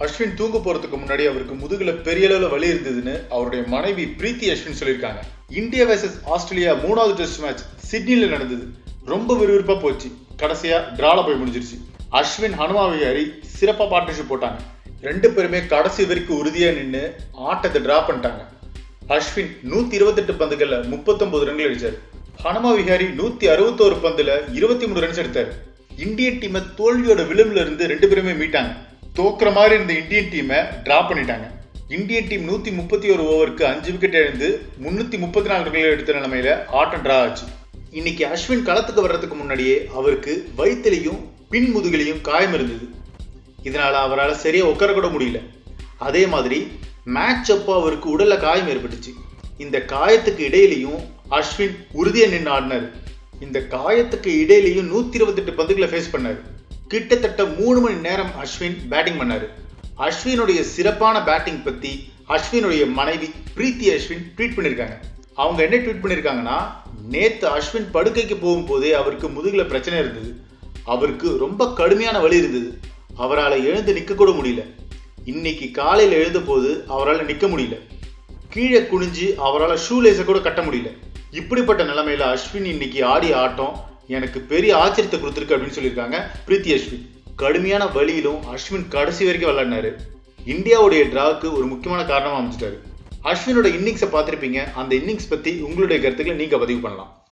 அஸ்வின் தூங்க போறதுக்கு முன்னாடி அவருக்கு முதுகுல பெரிய அளவுல வலி இருந்ததுன்னு அவருடைய மனைவி பிரீத்தி அஸ்வின் சொல்லியிருக்காங்க இந்தியா வர்சஸ் ஆஸ்திரேலியா மூணாவது டெஸ்ட் மேட்ச் சிட்னில நடந்தது ரொம்ப விறுவிறுப்பா போச்சு கடைசியா டிரால போய் முடிஞ்சிருச்சு அஸ்வின் ஹனுமா விஹாரி சிறப்பா பார்ட்னர்ஷிப் போட்டாங்க ரெண்டு பேருமே கடைசி வரைக்கும் உறுதியா நின்று ஆட்டத்தை டிரா பண்ணிட்டாங்க அஸ்வின் நூத்தி இருபத்தெட்டு பந்துகள்ல முப்பத்தொன்பது ரன்கள் அடிச்சாரு ஹனுமா விஹாரி நூத்தி அறுபத்தோரு பந்துல இருபத்தி மூணு ரன்ஸ் எடுத்தாரு இந்தியன் டீமை தோல்வியோட விளிம்புல இருந்து ரெண்டு பேருமே மீட்டாங்க தோக்குற மாதிரி இருந்த இந்தியன் டீமை டிரா பண்ணிட்டாங்க இந்தியன் டீம் நூத்தி முப்பத்தி ஒரு ஓவருக்கு அஞ்சு விக்கெட் இழந்து முன்னூத்தி முப்பத்தி நாலு ரன்கள் எடுத்த நிலைமையில ஆட்டம் டிரா ஆச்சு இன்னைக்கு அஸ்வின் களத்துக்கு வர்றதுக்கு முன்னாடியே அவருக்கு வயிற்றுலையும் பின் முதுகிலையும் காயம் இருந்தது இதனால அவரால் சரியா உட்கார கூட முடியல அதே மாதிரி மேட்ச் அப்போ அவருக்கு உடல்ல காயம் ஏற்பட்டுச்சு இந்த காயத்துக்கு இடையிலையும் அஸ்வின் உறுதியா நின்று ஆடினாரு இந்த காயத்துக்கு இடையிலையும் நூத்தி இருபத்தெட்டு பந்துகளை ஃபேஸ் பண்ணாரு கிட்டத்தட்ட மூணு மணி நேரம் அஸ்வின் பேட்டிங் பண்ணாரு அஸ்வினுடைய சிறப்பான பேட்டிங் பத்தி அஸ்வினுடைய மனைவி பிரீத்தி அஸ்வின் ட்வீட் பண்ணியிருக்காங்க அவங்க என்ன ட்வீட் பண்ணியிருக்காங்கன்னா நேத்து அஸ்வின் படுக்கைக்கு போகும்போதே அவருக்கு முதுகுல பிரச்சனை இருந்தது அவருக்கு ரொம்ப கடுமையான வலி இருந்தது அவரால் எழுந்து நிற்க கூட முடியல இன்னைக்கு காலையில் எழுந்த போது அவரால் நிற்க முடியல கீழே குனிஞ்சு அவரால் ஷூ லேஸை கூட கட்ட முடியல இப்படிப்பட்ட நிலைமையில அஸ்வின் இன்னைக்கு ஆடிய ஆட்டம் எனக்கு பெரிய ஆச்சரியத்தை கொடுத்துருக்கு அப்படின்னு சொல்லியிருக்காங்க பிரீத்தி அஸ்வின் கடுமையான வழியிலும் அஸ்வின் கடைசி வரைக்கும் விளையாடினாரு இந்தியாவுடைய டிராவுக்கு ஒரு முக்கியமான காரணமா அமைச்சிட்டாரு அஸ்வினோட இன்னிங்ஸை பார்த்துருப்பீங்க அந்த இன்னிங்ஸ் பத்தி உங்களுடைய கருத்துக்களை நீங்க பதிவு பண்ணலாம்